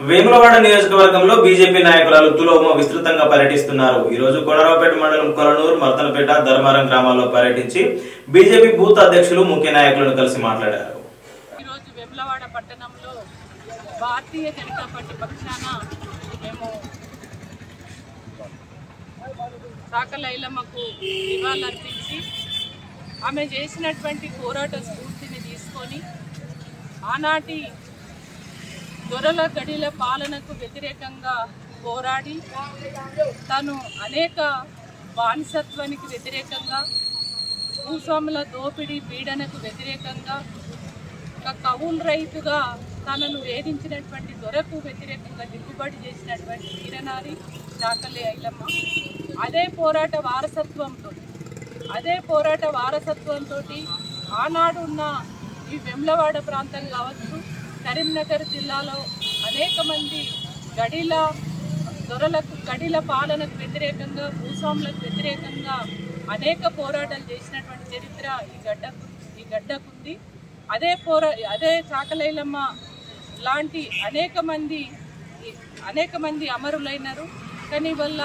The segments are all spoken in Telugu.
వేములవాడ నియోజకవర్గంలో బీజేపీ నాయకురాలు తులోమ విస్తృతంగా పర్యటిస్తున్నారు ఈ రోజు కొనరావుపేట మండలం కొలనూరు మర్తనపేట ధర్మారం గ్రామాల్లో పర్యటించి బీజేపీ బూత్ అధ్యక్షులు ముఖ్య నాయకులను కలిసి మాట్లాడారు ఈరోజు వెమ్లవాడ పట్టణంలో భారతీయ జనతా పార్టీ పక్షాన మేము సాకల ఐలమ్మకు నివాళులర్పించి ఆమె చేసినటువంటి పోరాట స్ఫూర్తిని తీసుకొని ఆనాటి దొరల గడిల పాలనకు వ్యతిరేకంగా పోరాడి తను అనేక బానిసత్వానికి వ్యతిరేకంగా భూస్వాముల దోపిడీ పీడనకు వ్యతిరేకంగా ఒక కవులు రైతుగా తనను వేధించినటువంటి దొరకు వ్యతిరేకంగా దిద్దుబాటు చేసినటువంటి వీరనారి చాకలి ఐలమ్మ అదే పోరాట వారసత్వంతో అదే పోరాట వారసత్వంతో ఆనాడు ఉన్న ఈ వెమ్లవాడ ప్రాంతం కావచ్చు కరీంనగర్ జిల్లాలో అనేక మంది గడిల దొరలకు గడిల పాలనకు వ్యతిరేకంగా భూస్వాములకు వ్యతిరేకంగా అనేక పోరాటాలు చేసినటువంటి చరిత్ర ఈ గడ్డకు ఈ గడ్డకుంది అదే పోరా అదే చాకలైలమ్మ లాంటి అనేక మంది అనేక మంది అమరులైనారు కానీ వల్ల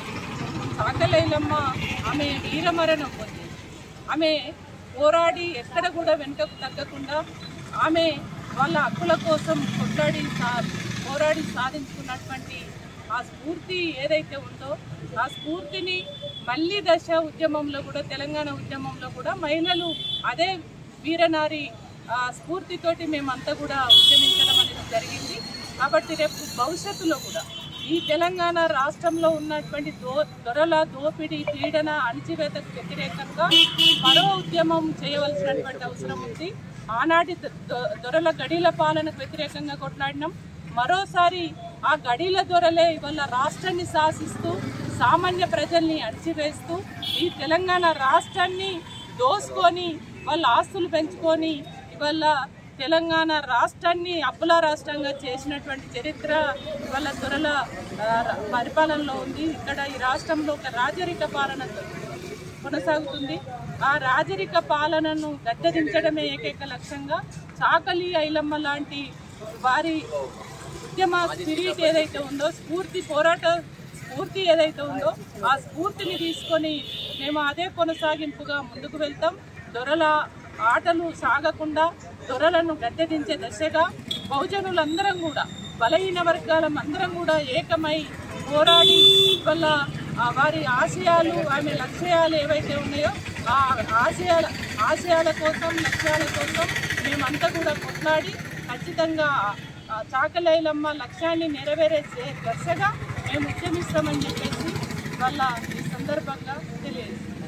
చాకలైలమ్మ ఆమె వీరమరణం పొందింది ఆమె పోరాడి ఎక్కడ కూడా వెనుకకు తగ్గకుండా ఆమె వాళ్ళ హక్కుల కోసం కొట్లాడి సా పోరాడి సాధించుకున్నటువంటి ఆ స్ఫూర్తి ఏదైతే ఉందో ఆ స్ఫూర్తిని మళ్ళీ దశ ఉద్యమంలో కూడా తెలంగాణ ఉద్యమంలో కూడా మహిళలు అదే వీరనారి ఆ స్ఫూర్తితోటి మేమంతా కూడా ఉద్యమించడం అనేది జరిగింది కాబట్టి రేపు భవిష్యత్తులో కూడా ఈ తెలంగాణ రాష్ట్రంలో ఉన్నటువంటి దో దొరల దోపిడీ పీడన అణచివేతకు వ్యతిరేకంగా మరో ఉద్యమం చేయవలసినటువంటి అవసరం ఉంది ఆనాటి దొ- దొ- దొరల గడిల పాలనకు వ్యతిరేకంగా కొట్లాడినాం మరోసారి ఆ గడిల దొరలే ఇవాళ రాష్ట్రాన్ని శాసిస్తూ సామాన్య ప్రజల్ని అణచివేస్తూ ఈ తెలంగాణ రాష్ట్రాన్ని దోసుకొని వాళ్ళ ఆస్తులు పెంచుకొని ఇవాళ తెలంగాణ రాష్ట్రాన్ని అప్పుల రాష్ట్రంగా చేసినటువంటి చరిత్ర ఇవాళ దొరల ఆ, పరిపాలనలో ఉంది ఇక్కడ ఈ రాష్ట్రంలో ఒక రాజరిక పాలన కొనసాగుతుంది ఆ రాజరిక పాలనను గద్దెదించడమే ఏకైక లక్ష్యంగా చాకలి ఐలమ్మ లాంటి వారి ఉద్యమ స్పిరిట్ ఏదైతే ఉందో స్ఫూర్తి పోరాట స్ఫూర్తి ఏదైతే ఉందో ఆ స్ఫూర్తిని తీసుకొని మేము అదే కొనసాగింపుగా ముందుకు వెళ్తాం దొరల ఆటలు సాగకుండా దొరలను గద్దెదించే దశగా బహుజనులందరం కూడా బలహీన వర్గాలం అందరం కూడా ఏకమై పోరాడి వల్ల ఆ వారి ఆశయాలు ఆమె లక్ష్యాలు ఏవైతే ఉన్నాయో ఆ ఆశయాల ఆశయాల కోసం లక్ష్యాల కోసం మేమంతా కూడా కొట్లాడి ఖచ్చితంగా ఆ చాకలైలమ్మ లక్ష్యాన్ని నెరవేర్చే దశగా మేము ఉద్యమిస్తామని చెప్పేసి వాళ్ళ ఈ సందర్భంగా తెలియజేస్తాం